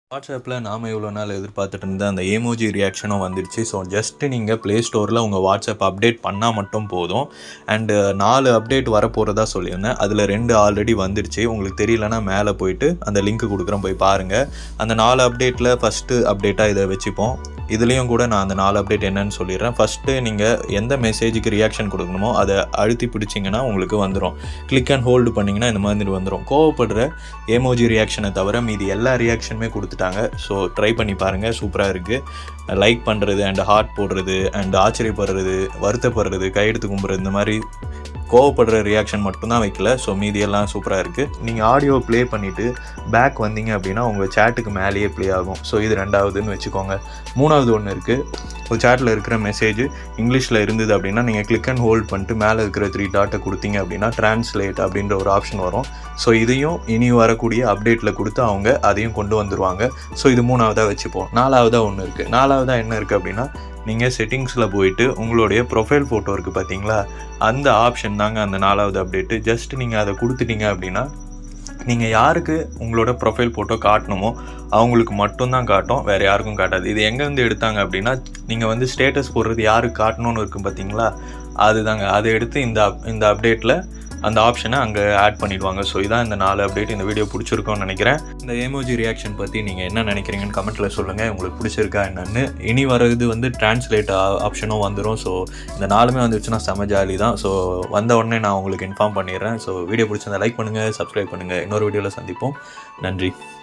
வாட்ஸ்அப்பில் நாம் இவ்வளோ நாள் எதிர்பார்த்துட்டு இருந்த அந்த ஏமோஜி ரியாக்ஷனும் வந்துடுச்சு ஸோ ஜஸ்ட் நீங்கள் ப்ளே ஸ்டோரில் உங்கள் வாட்ஸ்அப் அப்டேட் பண்ணால் மட்டும் போதும் அண்டு நாலு அப்டேட் வரப்போகிறதா சொல்லியிருந்தேன் அதில் ரெண்டு ஆல்ரெடி வந்துடுச்சு உங்களுக்கு தெரியலனா மேலே போயிட்டு அந்த லிங்க் கொடுக்குறோம் போய் பாருங்கள் அந்த நாலு அப்டேட்டில் ஃபஸ்ட்டு அப்டேட்டாக இதை வச்சுப்போம் இதுலேயும் கூட நான் அந்த நாலு அப்டேட் என்னன்னு சொல்லிடுறேன் ஃபஸ்ட்டு நீங்கள் எந்த மெசேஜுக்கு ரியாக்ஷன் கொடுக்கணுமோ அதை அழுத்தி பிடிச்சிங்கன்னா உங்களுக்கு வந்துடும் கிளிக் அண்ட் ஹோல்டு பண்ணிங்கன்னா இந்த மாதிரி வந்துடும் கோவப்படுற ஏமோஜி ரியாக்ஷனை தவிர மீதி எல்லா ரியாக்ஷனுமே கொடுத்துட்டாங்க ஸோ ட்ரை பண்ணி பாருங்கள் சூப்பராக இருக்குது லைக் பண்ணுறது அண்ட் ஹார்ட் போடுறது அண்ட் ஆச்சரியப்படுறது வருத்தப்படுறது கையெடுத்து கும்புறது இந்த மாதிரி கோவப்படுற ரியாக்ஷன் மட்டும்தான் வைக்கல ஸோ மீதி எல்லாம் சூப்பராக இருக்குது நீங்கள் ஆடியோ ப்ளே பண்ணிவிட்டு பேக் வந்தீங்க அப்படின்னா உங்கள் சேட்டுக்கு மேலேயே ப்ளே ஆகும் ஸோ இது ரெண்டாவதுன்னு வச்சுக்கோங்க மூணாவது ஒன்று இருக்குது ஒரு சேட்டில் இருக்கிற மெசேஜ் இங்கிலீஷில் இருந்தது அப்படின்னா நீங்கள் கிளிக் அண்ட் ஹோல்ட் பண்ணிட்டு மேலே இருக்கிற த்ரீ டாட்டை கொடுத்தீங்க அப்படின்னா டிரான்ஸ்லேட் அப்படின்ற ஒரு ஆப்ஷன் வரும் ஸோ இதையும் இனி வரக்கூடிய அப்டேட்டில் கொடுத்து அவங்க அதையும் கொண்டு வந்துருவாங்க ஸோ இது மூணாவதாக வச்சுப்போம் நாலாவதாக ஒன்று இருக்குது நாலாவதாக என்ன இருக்குது அப்படின்னா நீங்கள் செட்டிங்ஸில் போயிட்டு உங்களுடைய ப்ரொஃபைல் ஃபோட்டோ இருக்குது பார்த்தீங்களா அந்த ஆப்ஷன் தாங்க அந்த நாலாவது அப்டேட்டு ஜஸ்ட் நீங்கள் அதை கொடுத்துட்டீங்க அப்படின்னா நீங்கள் யாருக்கு உங்களோட ப்ரொஃபைல் ஃபோட்டோ காட்டணுமோ அவங்களுக்கு மட்டும்தான் காட்டும் வேறு யாருக்கும் காட்டாது இது எங்கேருந்து எடுத்தாங்க அப்படின்னா நீங்கள் வந்து ஸ்டேட்டஸ் போடுறது யாருக்கு காட்டணும்னு இருக்கும் பார்த்தீங்களா அதுதாங்க அதை எடுத்து இந்த அப் இந்த அப்டேட்டில் அந்த ஆப்ஷனை அங்கே ஆட் பண்ணிடுவாங்க ஸோ இதான் இந்த நாலு அப்டேட் இந்த வீடியோ பிடிச்சிருக்கோன்னு நினைக்கிறேன் இந்த ஏமோஜி ரியாக்ஷன் பற்றி நீங்கள் என்ன நினைக்கிறீங்கன்னு கமெண்ட்டில் சொல்லுங்கள் உங்களுக்கு பிடிச்சிருக்கா என்னன்னு இனி வர்றது வந்து டிரான்ஸ்லேட் ஆப்ஷனும் வந்துடும் ஸோ இந்த நாலுமே வந்துருச்சுன்னா செம ஜாலி தான் ஸோ வந்த உடனே நான் உங்களுக்கு இன்ஃபார்ம் பண்ணிடுறேன் ஸோ வீடியோ பிடிச்சிருந்தா லைக் பண்ணுங்கள் சப்ஸ்கிரைப் பண்ணுங்கள் இன்னொரு வீடியோவில் சந்திப்போம் நன்றி